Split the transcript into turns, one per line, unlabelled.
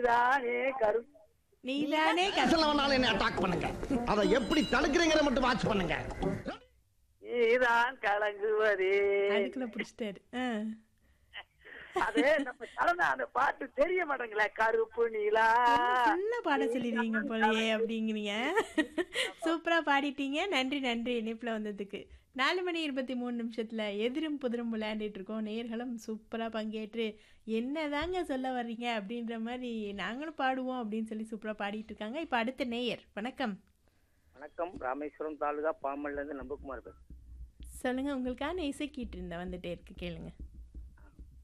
நீதானே கரு
நீதானே கரு-
எத்தனை வேணாலும் என்ன அட்டாக் பண்ணுங்க அதை எப்படி தடுக்கிறீங்கன்னு மட்டும் வாட்ச் பண்ணுங்க
நீதான் கலங்குவதே
அதுக்குள்ள புடிச்சிட்டாரு ஆ.
அது நம்ம கலந்த அந்த பாட்டு தெரிய மாட்டேங்களே கருப்பு நீலா
ஃபுல்லா பாட சொல்லிடுவீங்க போலயே அப்படிங்கிறீங்க சூப்பரா பாடிட்டீங்க நன்றி நன்றி இணைப்புல வந்ததுக்கு நாலு மணி இருபத்தி மூணு நிமிஷத்துல எதிரும் புதிரும் விளையாண்டுட்டு இருக்கோம் நேர்களும் சூப்பரா பங்கேற்று என்னதாங்க சொல்ல வர்றீங்க அப்படின்ற மாதிரி நாங்களும் பாடுவோம் அப்படின்னு சொல்லி சூப்பரா பாடிட்டு இருக்காங்க இப்ப அடுத்த நேயர் வணக்கம்
வணக்கம் ராமேஸ்வரம் தாலுகா பாமல்ல இருந்து நம்பகுமார் பேசுறேன்
சொல்லுங்க உங்களுக்கான இசை கீட்டு இருந்த வந்துட்டே இருக்கு கேளுங்க